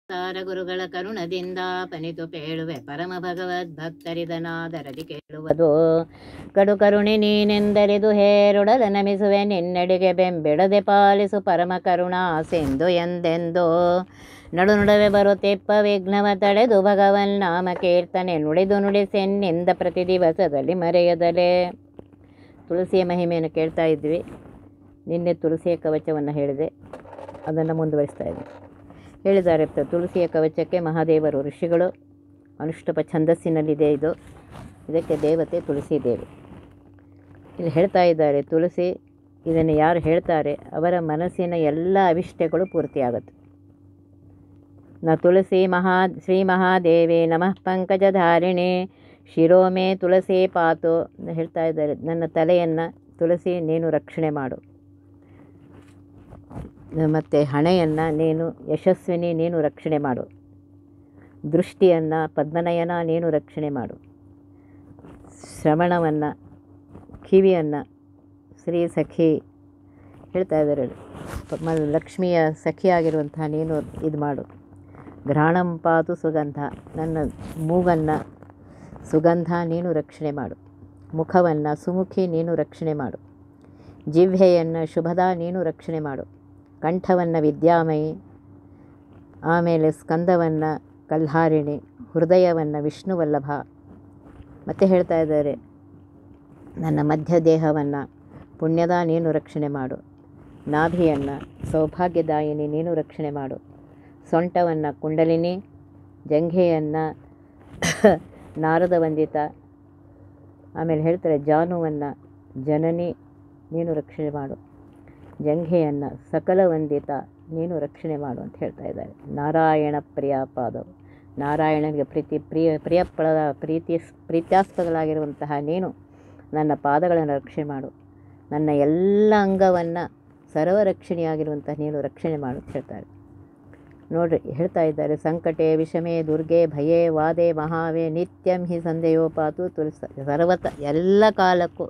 ತಾರ ಗುರುಗಳ ಕರುಣದಿಂದ ಪನಿತು ಪೇಳುವೆ ಪರಮ ಭಗವದ್ ಭಕ್ತರಿದನಾದರದಿ ಕೇಳುವುದು ಕಡು ಕರುಣೆ ನೀನೆಂದರಿದು ಹೇರುಡಲ ನಮಿಸುವೆ ನಿನ್ನಡೆಗೆ ಬೆಂಬಿಡದೆ ಪಾಲಿಸು ಪರಮ ಕರುಣಾ ಸಿಂಧು ಎಂದೆಂದು ನಡು ನಡುವೆ ಬರುತ್ತೆಪ್ಪ ವಿಘ್ನವ ತಡೆದು ಭಗವನ್ ನಾಮ ಕೀರ್ತನೆ ನುಡಿದು ನುಡಿಸೆನ್ನಿಂದ ಪ್ರತಿ ದಿವಸದಲ್ಲಿ ಮರೆಯದಲೇ ತುಳಸಿಯ ಮಹಿಮೆಯನ್ನು ಕೇಳ್ತಾ ಇದ್ವಿ ನಿನ್ನೆ ತುಳಸಿಯ ಕವಚವನ್ನು ಹೇಳಿದೆ ಅದನ್ನು ಮುಂದುವರಿಸ್ತಾ ಇದ್ದೆ ಹೇಳಿದ್ದಾರೆ ತ- ತುಳಸಿಯ ಕವಚಕ್ಕೆ ಮಹಾದೇವರು ಋಷಿಗಳು ಅನುಷ್ಠುಪ ಛಂದಸ್ಸಿನಲ್ಲಿದೆ ಇದು ಇದಕ್ಕೆ ದೇವತೆ ತುಳಸಿ ದೇವಿ ಇಲ್ಲಿ ಹೇಳ್ತಾ ಇದ್ದಾರೆ ತುಳಸಿ ಇದನ್ನು ಯಾರು ಹೇಳ್ತಾರೆ ಅವರ ಮನಸ್ಸಿನ ಎಲ್ಲ ಅಭಿಷ್ಟಗಳು ಪೂರ್ತಿಯಾಗುತ್ತೆ ನ ತುಳಸಿ ಮಹಾ ಶ್ರೀ ಮಹಾದೇವಿ ನಮಃ ಪಂಕಜಧಾರಿಣಿ ಶಿರೋಮೆ ತುಳಸಿ ಪಾತು ಅಂತ ಹೇಳ್ತಾ ಇದ್ದಾರೆ ನನ್ನ ತಲೆಯನ್ನು ತುಳಸಿ ನೀನು ರಕ್ಷಣೆ ಮಾಡು ಮತ್ತು ಹಣೆಯನ್ನು ನೀನು ಯಶಸ್ವಿನಿ ನೀನು ರಕ್ಷಣೆ ಮಾಡು ದೃಷ್ಟಿಯನ್ನು ಪದ್ಮನಯನ ನೀನು ರಕ್ಷಣೆ ಮಾಡು ಶ್ರವಣವನ್ನು ಕಿವಿಯನ್ನು ಶ್ರೀ ಸಖಿ ಹೇಳ್ತಾ ಇದ್ದಾರೆ ಮ- ಲಕ್ಷ್ಮಿಯ ಸಖಿಯಾಗಿರುವಂತಹ ನೀನು ಇದು ಮಾಡು ಘ್ರಾಣಂ ಪಾತು ಸುಗಂಧ ನನ್ನ ಮೂಗನ್ನು ಸುಗಂಧ ನೀನು ರಕ್ಷಣೆ ಮಾಡು ಮುಖವನ್ನು ಸುಮುಖಿ ನೀನು ರಕ್ಷಣೆ ಮಾಡು ಜಿಹ್ವೆಯನ್ನು ಶುಭದ ನೀನು ರಕ್ಷಣೆ ಮಾಡು ಕಂಠವನ್ನು ವಿದ್ಯಾಮಯಿ ಆಮೇಲೆ ಸ್ಕಂದವನ್ನು ಕಲ್ಹಾರಿಣಿ ಹೃದಯವನ್ನು ವಿಷ್ಣುವಲ್ಲಭ ಮತ್ತೆ ಹೇಳ್ತಾ ಇದ್ದಾರೆ ನನ್ನ ಮಧ್ಯ ದೇಹವನ್ನು ಪುಣ್ಯದ ನೀನು ರಕ್ಷಣೆ ಮಾಡು ನಾಭಿಯನ್ನು ಸೌಭಾಗ್ಯದಾಯಿನಿ ನೀನು ರಕ್ಷಣೆ ಮಾಡು ಸೊಂಟವನ್ನು ಕುಂಡಲಿನಿ ಜಂಘೆಯನ್ನು ನಾರದ ವಂದಿತ ಆಮೇಲೆ ಹೇಳ್ತಾರೆ ಜಾನುವನ್ನು ಜನನಿ ನೀನು ರಕ್ಷಣೆ ಮಾಡು ಜಂಘೆಯನ್ನು ಸಕಲ ವಂದಿತ ನೀನು ರಕ್ಷಣೆ ಮಾಡು ಅಂತ ಹೇಳ್ತಾ ಇದ್ದಾರೆ ನಾರಾಯಣ ಪ್ರಿಯ ಪಾದವು ನಾರಾಯಣನಿಗೆ ಪ್ರೀತಿ ಪ್ರಿಯ ಪ್ರಿಯಪದ ಪ್ರೀತಿ ಪ್ರೀತ್ಯಾಸ್ಪದಗಳಾಗಿರುವಂತಹ ನೀನು ನನ್ನ ಪಾದಗಳನ್ನು ರಕ್ಷಣೆ ಮಾಡು ನನ್ನ ಎಲ್ಲ ಅಂಗವನ್ನು ಸರ್ವರಕ್ಷಣೆಯಾಗಿರುವಂತಹ ನೀನು ರಕ್ಷಣೆ ಮಾಡು ಅಂತ ಹೇಳ್ತಾರೆ ನೋಡ್ರಿ ಹೇಳ್ತಾ ಇದ್ದಾರೆ ಸಂಕಟೆ ವಿಷಮೆ ದುರ್ಗೆ ಭಯೇ ವಾದೆ ಮಹಾವೇ ನಿತ್ಯಂ ಹಿ ಸಂದೇಯೋಪಾತು ತುಳಸ ಸರ್ವತ ಎಲ್ಲ ಕಾಲಕ್ಕೂ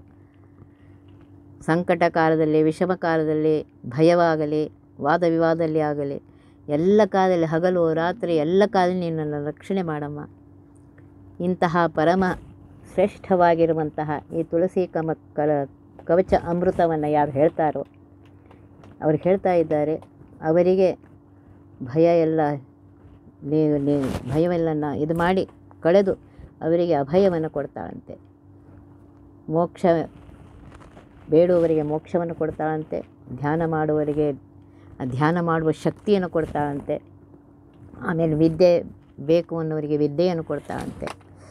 ಸಂಕಟ ಕಾಲದಲ್ಲಿ ವಿಷಮ ಕಾಲದಲ್ಲಿ ಭಯವಾಗಲಿ ವಾದ ವಿವಾದದಲ್ಲಿ ಆಗಲಿ ಎಲ್ಲ ಕಾಲದಲ್ಲಿ ಹಗಲು ರಾತ್ರಿ ಎಲ್ಲ ಕಾಲದಲ್ಲಿ ನೀನು ನನ್ನ ರಕ್ಷಣೆ ಮಾಡಮ್ಮ ಇಂತಹ ಪರಮ ಶ್ರೇಷ್ಠವಾಗಿರುವಂತಹ ಈ ತುಳಸಿ ಕಮ ಕಲ ಕವಚ ಅಮೃತವನ್ನು ಯಾರು ಹೇಳ್ತಾರೋ ಅವ್ರು ಹೇಳ್ತಾ ಇದ್ದಾರೆ ಅವರಿಗೆ ಭಯ ಎಲ್ಲ ನೀ ನೀ ಭಯವೆಲ್ಲನ ಇದು ಮಾಡಿ ಕಳೆದು ಅವರಿಗೆ ಅಭಯವನ್ನು ಕೊಡ್ತಾಳಂತೆ ಮೋಕ್ಷ ಬೇಡುವವರಿಗೆ ಮೋಕ್ಷವನ್ನು ಕೊಡ್ತಾಳಂತೆ ಧ್ಯಾನ ಮಾಡುವವರಿಗೆ ಆ ಧ್ಯಾನ ಮಾಡುವ ಶಕ್ತಿಯನ್ನು ಕೊಡ್ತಾಳಂತೆ ಆಮೇಲೆ ವಿದ್ಯೆ ಬೇಕು ಅನ್ನೋರಿಗೆ ವಿದ್ಯೆಯನ್ನು ಕೊಡ್ತಾಳಂತೆ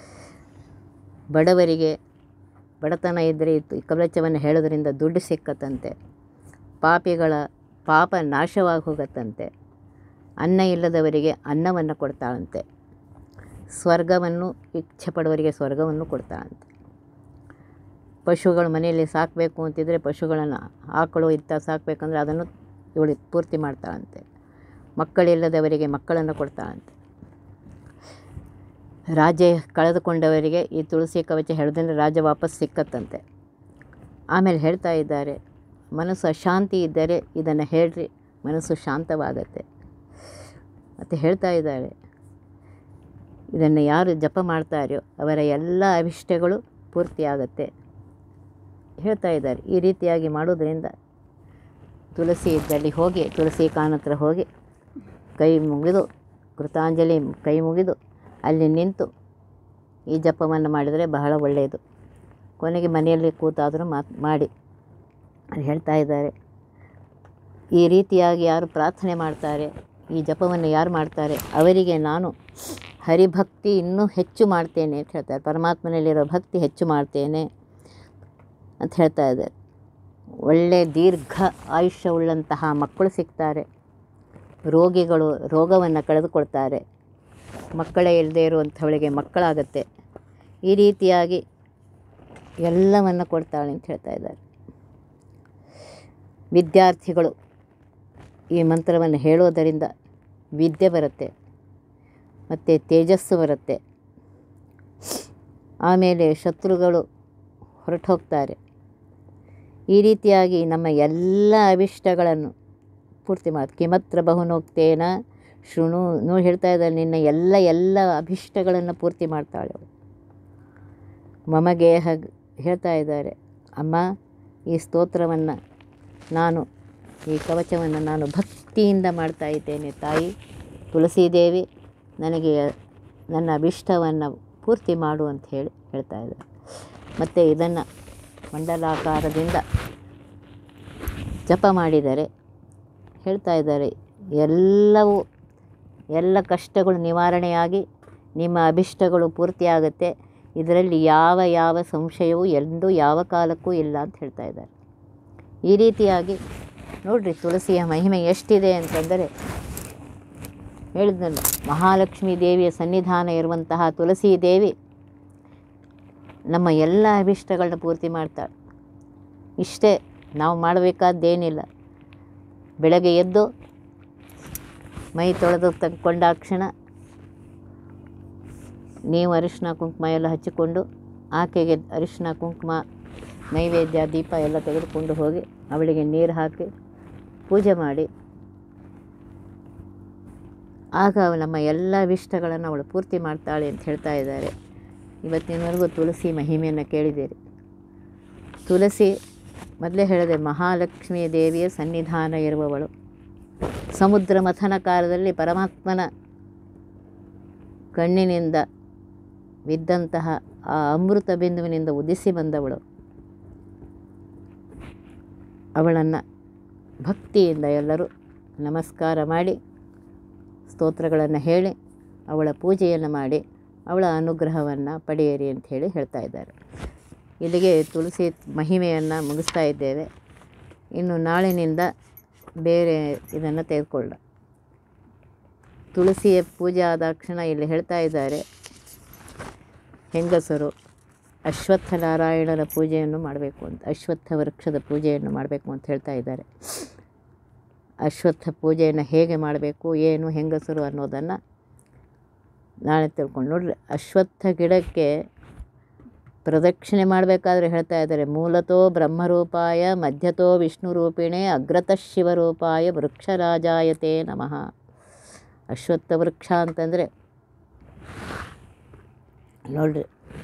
ಬಡವರಿಗೆ ಬಡತನ ಇದ್ದರೆ ಈ ಕವಚವನ್ನು ಹೇಳೋದ್ರಿಂದ ದುಡ್ಡು ಸಿಕ್ಕತ್ತಂತೆ ಪಾಪಿಗಳ ಪಾಪ ನಾಶವಾಗಿ ಹೋಗತ್ತಂತೆ ಅನ್ನ ಇಲ್ಲದವರಿಗೆ ಅನ್ನವನ್ನು ಕೊಡ್ತಾಳಂತೆ ಸ್ವರ್ಗವನ್ನು ಇಚ್ಛೆ ಪಡುವವರಿಗೆ ಸ್ವರ್ಗವನ್ನು ಕೊಡ್ತಾಳಂತೆ ಪಶುಗಳು ಮನೆಯಲ್ಲಿ ಸಾಕಬೇಕು ಅಂತಿದ್ರೆ ಪಶುಗಳನ್ನು ಆಕಳು ಇತ್ತ ಸಾಕಬೇಕಂದ್ರೆ ಅದನ್ನು ಇವಳು ಪೂರ್ತಿ ಮಾಡ್ತಾಳಂತೆ ಮಕ್ಕಳಿಲ್ಲದವರಿಗೆ ಮಕ್ಕಳನ್ನು ಕೊಡ್ತಾಳಂತೆ ರಾಜ್ಯ ಕಳೆದುಕೊಂಡವರಿಗೆ ಈ ತುಳಸಿ ಕವಚ ಹೇಳೋದ್ರಿಂದ ರಾಜ್ಯ ವಾಪಸ್ ಸಿಕ್ಕತ್ತಂತೆ ಆಮೇಲೆ ಹೇಳ್ತಾ ಇದ್ದಾರೆ ಮನಸ್ಸು ಅಶಾಂತಿ ಇದ್ದರೆ ಇದನ್ನು ಹೇಳ್ರಿ ಮನಸ್ಸು ಶಾಂತವಾಗತ್ತೆ ಮತ್ತು ಹೇಳ್ತಾ ಇದ್ದಾರೆ ಇದನ್ನು ಯಾರು ಜಪ ಮಾಡ್ತಾರೋ ಅವರ ಎಲ್ಲ ಅಭಿಷ್ಟಗಳು ಪೂರ್ತಿಯಾಗತ್ತೆ ಹೇಳ್ತಾ ಇದ್ದಾರೆ ಈ ರೀತಿಯಾಗಿ ಮಾಡೋದ್ರಿಂದ ತುಳಸಿ ಇದ್ದಲ್ಲಿ ಹೋಗಿ ತುಳಸಿ ಕಾನ ಹತ್ರ ಹೋಗಿ ಕೈ ಮುಗಿದು ಕೃತಾಂಜಲಿ ಕೈ ಮುಗಿದು ಅಲ್ಲಿ ನಿಂತು ಈ ಜಪವನ್ನು ಮಾಡಿದರೆ ಬಹಳ ಒಳ್ಳೆಯದು ಕೊನೆಗೆ ಮನೆಯಲ್ಲಿ ಕೂತಾದರೂ ಮಾತು ಮಾಡಿ ಅಲ್ಲಿ ಹೇಳ್ತಾ ಇದ್ದಾರೆ ಈ ರೀತಿಯಾಗಿ ಯಾರು ಪ್ರಾರ್ಥನೆ ಮಾಡ್ತಾರೆ ಈ ಜಪವನ್ನು ಯಾರು ಮಾಡ್ತಾರೆ ಅವರಿಗೆ ನಾನು ಹರಿಭಕ್ತಿ ಇನ್ನೂ ಹೆಚ್ಚು ಮಾಡ್ತೇನೆ ಅಂತ ಹೇಳ್ತಾರೆ ಪರಮಾತ್ಮನಲ್ಲಿರೋ ಭಕ್ತಿ ಹೆಚ್ಚು ಮಾಡ್ತೇನೆ ಅಂತ ಹೇಳ್ತಾ ಇದ್ದಾರೆ ಒಳ್ಳೆಯ ದೀರ್ಘ ಆಯುಷ್ಯವುಳ್ಳಂತಹ ಮಕ್ಕಳು ಸಿಗ್ತಾರೆ ರೋಗಿಗಳು ರೋಗವನ್ನು ಕಳೆದುಕೊಳ್ತಾರೆ ಮಕ್ಕಳೇ ಇಲ್ಲದೆ ಇರುವಂಥವಳಿಗೆ ಮಕ್ಕಳಾಗತ್ತೆ ಈ ರೀತಿಯಾಗಿ ಎಲ್ಲವನ್ನು ಕೊಡ್ತಾಳೆ ಅಂತ ಹೇಳ್ತಾ ಇದ್ದಾರೆ ವಿದ್ಯಾರ್ಥಿಗಳು ಈ ಮಂತ್ರವನ್ನು ಹೇಳೋದರಿಂದ ವಿದ್ಯೆ ಬರುತ್ತೆ ಮತ್ತು ತೇಜಸ್ಸು ಬರುತ್ತೆ ಆಮೇಲೆ ಶತ್ರುಗಳು ಹೊರಟು ಹೋಗ್ತಾರೆ ಈ ರೀತಿಯಾಗಿ ನಮ್ಮ ಎಲ್ಲ ಅಭಿಷ್ಟಗಳನ್ನು ಪೂರ್ತಿ ಮಾಡಿ ಕಿಮತ್ರ ಬಹುನೋಕ್ತೇನ ಶೃಣು ನೋಡಿ ಹೇಳ್ತಾ ಇದ್ದಾರೆ ನಿನ್ನ ಎಲ್ಲ ಎಲ್ಲ ಅಭಿಷ್ಟಗಳನ್ನು ಪೂರ್ತಿ ಮಾಡ್ತಾಳೆ ಅವಳು ಮಮಗೆ ಹಗ್ ಹೇಳ್ತಾ ಇದ್ದಾರೆ ಅಮ್ಮ ಈ ಸ್ತೋತ್ರವನ್ನು ನಾನು ಈ ಕವಚವನ್ನು ನಾನು ಭಕ್ತಿಯಿಂದ ಮಾಡ್ತಾ ಇದ್ದೇನೆ ತಾಯಿ ತುಳಸೀದೇವಿ ನನಗೆ ನನ್ನ ಅಭಿಷ್ಟವನ್ನು ಪೂರ್ತಿ ಮಾಡು ಅಂತ ಹೇಳಿ ಹೇಳ್ತಾ ಇದ್ದಾರೆ ಮತ್ತು ಇದನ್ನು ಮಂಡಲಾಕಾರದಿಂದ ಜಪ ಮಾಡಿದರೆ ಹೇಳ್ತಾ ಇದ್ದಾರೆ ಎಲ್ಲವೂ ಎಲ್ಲ ಕಷ್ಟಗಳು ನಿವಾರಣೆಯಾಗಿ ನಿಮ್ಮ ಅಭಿಷ್ಟಗಳು ಪೂರ್ತಿಯಾಗುತ್ತೆ ಇದರಲ್ಲಿ ಯಾವ ಯಾವ ಸಂಶಯವೂ ಎಂದೂ ಯಾವ ಕಾಲಕ್ಕೂ ಇಲ್ಲ ಅಂತ ಹೇಳ್ತಾ ಇದ್ದಾರೆ ಈ ರೀತಿಯಾಗಿ ನೋಡ್ರಿ ತುಳಸಿಯ ಮಹಿಮೆ ಎಷ್ಟಿದೆ ಅಂತಂದರೆ ಹೇಳಿದ್ನಲ್ಲ ಮಹಾಲಕ್ಷ್ಮೀ ದೇವಿಯ ಸನ್ನಿಧಾನ ಇರುವಂತಹ ತುಳಸಿ ದೇವಿ ನಮ್ಮ ಎಲ್ಲ ಅಭಿಷ್ಟಗಳನ್ನ ಪೂರ್ತಿ ಮಾಡ್ತಾಳೆ ಇಷ್ಟೇ ನಾವು ಮಾಡಬೇಕಾದ್ದೇನಿಲ್ಲ ಬೆಳಗ್ಗೆ ಎದ್ದು ಮೈ ತೊಳೆದು ತಕ್ಕೊಂಡಾಕ್ಷಣ ನೀವು ಅರಿಶಿನ ಕುಂಕುಮ ಎಲ್ಲ ಹಚ್ಚಿಕೊಂಡು ಆಕೆಗೆ ಅರಿಶಿನ ಕುಂಕುಮ ನೈವೇದ್ಯ ದೀಪ ಎಲ್ಲ ತೆಗೆದುಕೊಂಡು ಹೋಗಿ ಅವಳಿಗೆ ನೀರು ಹಾಕಿ ಪೂಜೆ ಮಾಡಿ ಆಗ ಅವಳು ನಮ್ಮ ಎಲ್ಲ ಇಷ್ಟಗಳನ್ನು ಅವಳು ಪೂರ್ತಿ ಮಾಡ್ತಾಳೆ ಅಂತ ಹೇಳ್ತಾ ಇದ್ದಾರೆ ಇವತ್ತಿನವರೆಗೂ ತುಳಸಿ ಮಹಿಮೆಯನ್ನು ಕೇಳಿದ್ದೀರಿ ತುಳಸಿ ಮೊದಲೇ ಹೇಳಿದೆ ಮಹಾಲಕ್ಷ್ಮೀ ದೇವಿಯ ಸನ್ನಿಧಾನ ಇರುವವಳು ಸಮುದ್ರ ಮಥನ ಕಾಲದಲ್ಲಿ ಪರಮಾತ್ಮನ ಕಣ್ಣಿನಿಂದ ಬಿದ್ದಂತಹ ಆ ಅಮೃತ ಬಿಂದುವಿನಿಂದ ಉದಿಸಿ ಬಂದವಳು ಅವಳನ್ನು ಭಕ್ತಿಯಿಂದ ಎಲ್ಲರೂ ನಮಸ್ಕಾರ ಮಾಡಿ ಸ್ತೋತ್ರಗಳನ್ನು ಹೇಳಿ ಅವಳ ಪೂಜೆಯನ್ನು ಮಾಡಿ ಅವಳ ಅನುಗ್ರಹವನ್ನು ಪಡೆಯಿರಿ ಅಂತ ಹೇಳಿ ಹೇಳ್ತಾ ಇದ್ದಾರೆ ಇಲ್ಲಿಗೆ ತುಳಸಿ ಮಹಿಮೆಯನ್ನು ಮುಗಿಸ್ತಾ ಇದ್ದೇವೆ ಇನ್ನು ನಾಳಿನಿಂದ ಬೇರೆ ಇದನ್ನು ತೆಗೆದುಕೊಳ್ಳ ತುಳಸಿಯ ಪೂಜೆ ಆದಾಕ್ಷಣ ಇಲ್ಲಿ ಹೇಳ್ತಾ ಇದ್ದಾರೆ ಹೆಂಗಸರು ಅಶ್ವತ್ಥ ನಾರಾಯಣನ ಪೂಜೆಯನ್ನು ಮಾಡಬೇಕು ಅಂತ ಅಶ್ವತ್ಥ ವೃಕ್ಷದ ಪೂಜೆಯನ್ನು ಮಾಡಬೇಕು ಅಂತ ಹೇಳ್ತಾ ಇದ್ದಾರೆ ಅಶ್ವತ್ಥ ಪೂಜೆಯನ್ನು ಹೇಗೆ ಮಾಡಬೇಕು ಏನು ಹೆಂಗಸರು ಅನ್ನೋದನ್ನು ನಾಳೆ ತಿಳ್ಕೊಂಡು ನೋಡ್ರಿ ಅಶ್ವತ್ಥ ಗಿಡಕ್ಕೆ ಪ್ರದಕ್ಷಿಣೆ ಮಾಡಬೇಕಾದ್ರೆ ಹೇಳ್ತಾ ಇದ್ದಾರೆ ಮೂಲತೋ ಬ್ರಹ್ಮರೂಪಾಯ ಮಧ್ಯತೋ ವಿಷ್ಣು ರೂಪಿಣೆ ಅಗ್ರತಃ ಶಿವರೂಪಾಯ ವೃಕ್ಷರಾಜಾಯತೆ ನಮಃ ಅಶ್ವತ್ಥ ವೃಕ್ಷ ಅಂತಂದರೆ ನೋಡ್ರಿ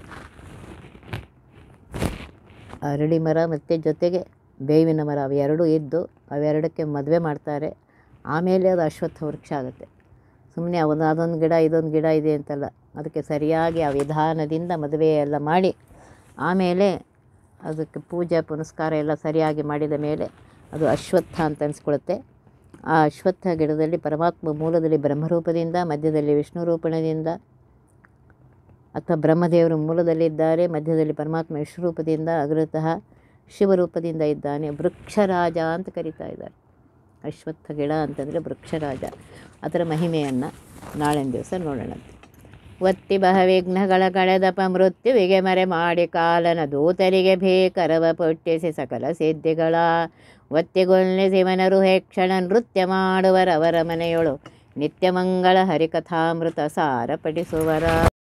ಅರಳಿ ಮರ ಮತ್ತು ಜೊತೆಗೆ ಬೇವಿನ ಮರ ಅವೆರಡೂ ಇದ್ದು ಅವೆರಡಕ್ಕೆ ಮದುವೆ ಮಾಡ್ತಾರೆ ಆಮೇಲೆ ಅದು ಅಶ್ವತ್ಥ ವೃಕ್ಷ ಆಗುತ್ತೆ ಸುಮ್ಮನೆ ಒಂದು ಅದೊಂದು ಗಿಡ ಇದೊಂದು ಗಿಡ ಇದೆ ಅಂತಲ್ಲ ಅದಕ್ಕೆ ಸರಿಯಾಗಿ ಆ ವಿಧಾನದಿಂದ ಮದುವೆ ಎಲ್ಲ ಮಾಡಿ ಆಮೇಲೆ ಅದಕ್ಕೆ ಪೂಜೆ ಪುನಸ್ಕಾರ ಎಲ್ಲ ಸರಿಯಾಗಿ ಮಾಡಿದ ಮೇಲೆ ಅದು ಅಶ್ವತ್ಥ ಅಂತ ಅನಿಸ್ಕೊಳುತ್ತೆ ಆ ಅಶ್ವತ್ಥ ಗಿಡದಲ್ಲಿ ಪರಮಾತ್ಮ ಮೂಲದಲ್ಲಿ ಬ್ರಹ್ಮರೂಪದಿಂದ ಮಧ್ಯದಲ್ಲಿ ವಿಷ್ಣು ರೂಪಣದಿಂದ ಅಥವಾ ಬ್ರಹ್ಮದೇವರು ಮೂಲದಲ್ಲಿದ್ದಾರೆ ಮಧ್ಯದಲ್ಲಿ ಪರಮಾತ್ಮ ವಿಶ್ವರೂಪದಿಂದ ಅಗ್ರತಃ ಶಿವರೂಪದಿಂದ ಇದ್ದಾನೆ ವೃಕ್ಷರಾಜ ಅಂತ ಕರೀತಾ ಇದ್ದಾರೆ ಅಶ್ವತ್ಥ ಗಿಡ ಅಂತಂದರೆ ವೃಕ್ಷರಾಜ ಅದರ ಮಹಿಮೆಯನ್ನು ನಾಳಿನ ದಿವಸ ನೋಡೋಣಂತೆ ಒತ್ತಿ ಬಹವಿಘ್ನಗಳ ಕಳೆದಪ ಮೃತ್ಯುವಿಗೆ ಮರೆ ಮಾಡಿ ಕಾಲನ ದೂತರಿಗೆ ಭೀಕರವ ಪೊಟ್ಟಿಸಿ ಸಕಲ ಸಿದ್ಧಿಗಳ ಒತ್ತಿಗೊಲ್ಲೆ ಶಿವನರು ಹೇಕ್ಷಣ ನೃತ್ಯ ಮಾಡುವರವರ ಮನೆಯೊಳು ನಿತ್ಯಮಂಗಳ ಹರಿಕಥಾಮೃತ ಸಾರ ಪಡಿಸುವರ